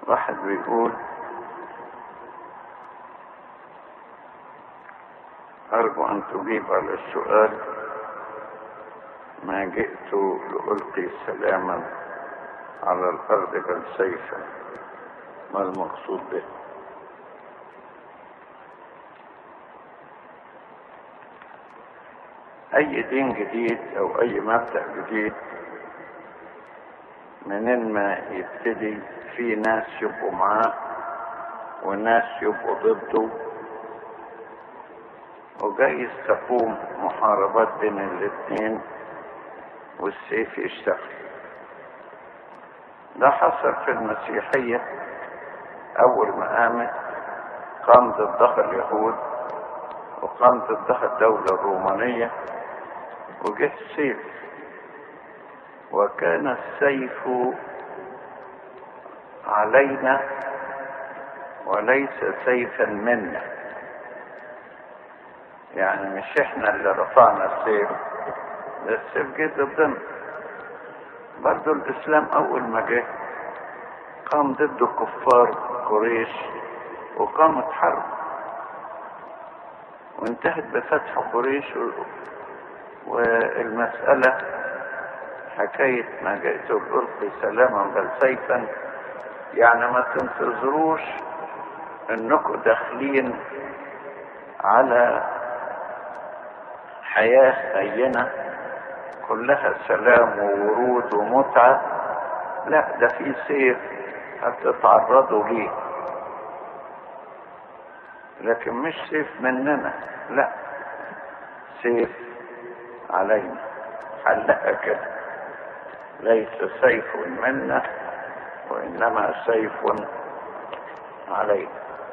واحد بيقول أرجو أن تجيب على السؤال ما جئت لألقي سلاما على الأرض بل سيفا ما المقصود به أي دين جديد أو أي مبدأ جديد منين ما يبتدي في ناس يبقوا معاه وناس يبقوا ضده وجايز تقوم محاربات بين الاثنين والسيف يشتغل ده حصل في المسيحية أول ما قامت قام ضدها اليهود وقام ضدها الدولة الرومانية وجه السيف وكان السيف علينا وليس سيفا منا يعني مش احنا اللي رفعنا السيف ده السيف جه ضدنا برضه الاسلام اول ما جه قام ضد كفار قريش وقامت حرب وانتهت بفتح قريش والمسألة حكاية ما جئت الألقي سلاما بل سيفا يعني ما تنتظروش انكم داخلين على حياة هينة كلها سلام وورود ومتعة لا ده في سيف هتتعرضوا ليه لكن مش سيف مننا لا سيف علينا حلقها كده ليس سيف منا وإنما سيف علينا